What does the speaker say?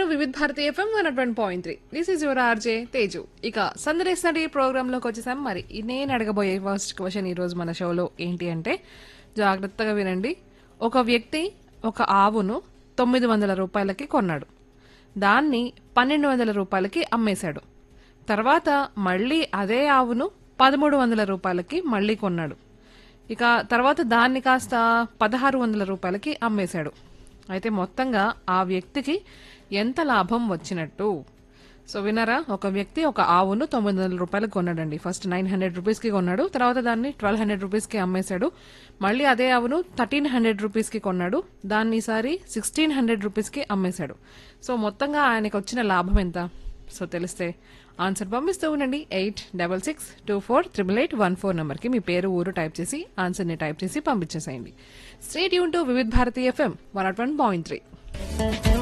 Vividh Bharati FM one twenty point three this is your RJ Teju ఇక సందరేస్ నడి ప్రోగ్రామ్ లోకి వచ్చేసాం మరి ఈ నేను అడగబోయే ఫస్ట్ క్వశ్చన్ ఈ రోజు మన షోలో ఏంటి అంటే జాగ్రత్తగా వినండి ఒక వ్యక్తి ఒక ఆవును తొమ్మిది వందల రూపాయలకి కొన్నాడు దాన్ని పన్నెండు వందల రూపాయలకి అమ్మేశాడు తర్వాత మళ్ళీ అదే ఆవును పదమూడు వందల రూపాయలకి మళ్ళీ కొన్నాడు ఇక తర్వాత దాన్ని కాస్త పదహారు వందల రూపాయలకి అమ్మేశాడు అయితే మొత్తంగా ఆ వ్యక్తికి ఎంత లాభం వచ్చినట్టు సో వినరా ఒక వ్యక్తి ఒక ఆవును తొమ్మిది వందల రూపాయలకు కొన్నాడండి ఫస్ట్ నైన్ హండ్రెడ్ రూపీస్కి కొన్నాడు తర్వాత దాన్ని ట్వెల్వ్ హండ్రెడ్ రూపీస్కి అమ్మేశాడు మళ్ళీ అదే ఆవును థర్టీన్ హండ్రెడ్ రూపీస్కి కొన్నాడు దాన్ని ఈసారి సిక్స్టీన్ హండ్రెడ్ రూపీస్కి అమ్మేశాడు సో మొత్తంగా ఆయనకు వచ్చిన లాభం ఎంత సో తెలిస్తే ఆన్సర్ పంపిస్తూ ఉండండి eight double six two four triple eight one four నెంబర్కి మీ పేరు ఊరు టైప్ చేసి ఆన్సర్ని టైప్ చేసి పంపించేసేయండి స్టేట్ యూన్ to Vividh Bharati FM one nought one point three